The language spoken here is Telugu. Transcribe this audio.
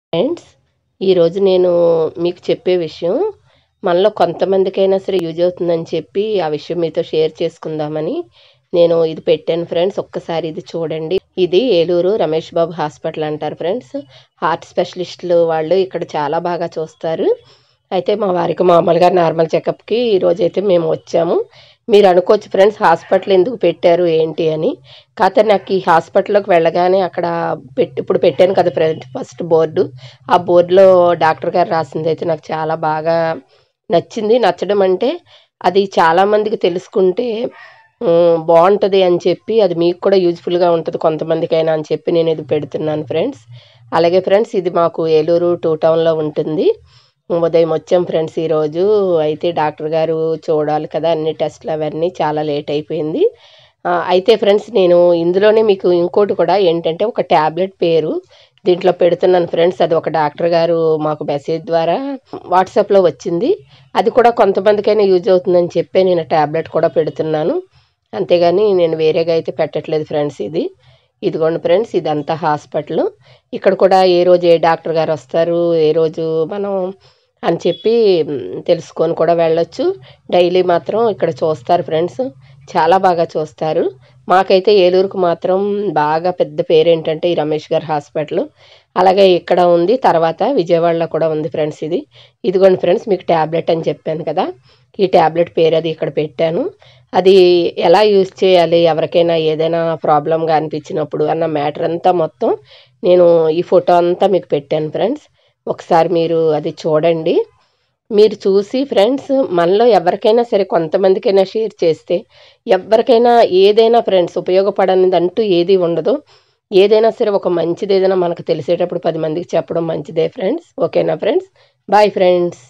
ఫ్రెండ్స్ ఈరోజు నేను మీకు చెప్పే విషయం మనలో కొంతమందికైనా సరే యూజ్ అవుతుందని చెప్పి ఆ విషయం మీతో షేర్ చేసుకుందామని నేను ఇది పెట్టాను ఫ్రెండ్స్ ఒక్కసారి ఇది చూడండి ఇది ఏలూరు రమేష్ బాబు హాస్పిటల్ అంటారు ఫ్రెండ్స్ హార్ట్ స్పెషలిస్టులు వాళ్ళు ఇక్కడ చాలా బాగా చూస్తారు అయితే మా వారికి మామూలుగా నార్మల్ చెకప్కి ఈరోజు అయితే మేము వచ్చాము మీరు అనుకోవచ్చు ఫ్రెండ్స్ హాస్పిటల్ ఎందుకు పెట్టారు ఏంటి అని కాకపోతే నాకు ఈ హాస్పిటల్లోకి వెళ్ళగానే అక్కడ పెట్టి ఇప్పుడు పెట్టాను కదా ఫ్రెండ్ ఫస్ట్ బోర్డు ఆ బోర్డులో డాక్టర్ గారు రాసింది అయితే నాకు చాలా బాగా నచ్చింది నచ్చడం అంటే అది చాలామందికి తెలుసుకుంటే ఉమ్, బాగుంటుంది అని చెప్పి అది మీకు కూడా యూజ్ఫుల్గా ఉంటుంది కొంతమందికైనా అని చెప్పి నేను ఇది పెడుతున్నాను ఫ్రెండ్స్ అలాగే ఫ్రెండ్స్ ఇది మాకు ఏలూరు టూ టౌన్లో ఉంటుంది ఉదయం వచ్చాం ఫ్రెండ్స్ ఈరోజు అయితే డాక్టర్ గారు చూడాలి కదా అన్ని టెస్ట్లు అవన్నీ చాలా లేట్ అయిపోయింది ఆ, అయితే ఫ్రెండ్స్ నేను ఇందులోనే మీకు ఇంకోటి కూడా ఏంటంటే ఒక ట్యాబ్లెట్ పేరు దీంట్లో పెడుతున్నాను ఫ్రెండ్స్ అది ఒక డాక్టర్ గారు మాకు మెసేజ్ ద్వారా వాట్సాప్లో వచ్చింది అది కూడా కొంతమందికైనా యూజ్ అవుతుందని చెప్పి నేను ట్యాబ్లెట్ కూడా పెడుతున్నాను అంతేగాని నేను వేరేగా అయితే పెట్టట్లేదు ఫ్రెండ్స్ ఇది ఇదిగోండి ఫ్రెండ్స్ ఇదంతా హాస్పిటల్ ఇక్కడ కూడా ఏ రోజు ఏ డాక్టర్ గారు వస్తారు ఏ రోజు మనం అని చెప్పి మ్, తెలుసుకొని కూడా వెళ్ళొచ్చు డైలీ మాత్రం ఇక్కడ చూస్తారు ఫ్రెండ్స్ చాలా బాగా చూస్తారు మాకైతే ఏలూరుకు మాత్రం బాగా పెద్ద పేరు ఏంటంటే ఈ రమేష్ గారి హాస్పిటల్ అలాగే ఇక్కడ ఉంది తర్వాత విజయవాడలో కూడా ఉంది ఫ్రెండ్స్ ఇది ఇదిగోండి ఫ్రెండ్స్ మీకు ట్యాబ్లెట్ అని చెప్పాను కదా ఈ ట్యాబ్లెట్ పేరు అది ఇక్కడ పెట్టాను అది ఎలా యూజ్ చేయాలి ఎవరికైనా ఏదైనా ప్రాబ్లంగా అనిపించినప్పుడు అన్న మ్యాటర్ అంతా మొత్తం నేను ఈ ఫోటో అంతా మీకు పెట్టాను ఫ్రెండ్స్ ఒకసారి మీరు అది చూడండి మీరు చూసి ఫ్రెండ్స్ మనలో ఎవరికైనా సరే కొంతమందికైనా షేర్ చేస్తే ఎవరికైనా ఏదైనా ఫ్రెండ్స్ ఉపయోగపడనిది అంటూ ఏది ఉండదు ఏదైనా సరే ఒక మంచిది ఏదైనా మనకు తెలిసేటప్పుడు పది మందికి చెప్పడం మంచిదే ఫ్రెండ్స్ ఓకేనా ఫ్రెండ్స్ బాయ్ ఫ్రెండ్స్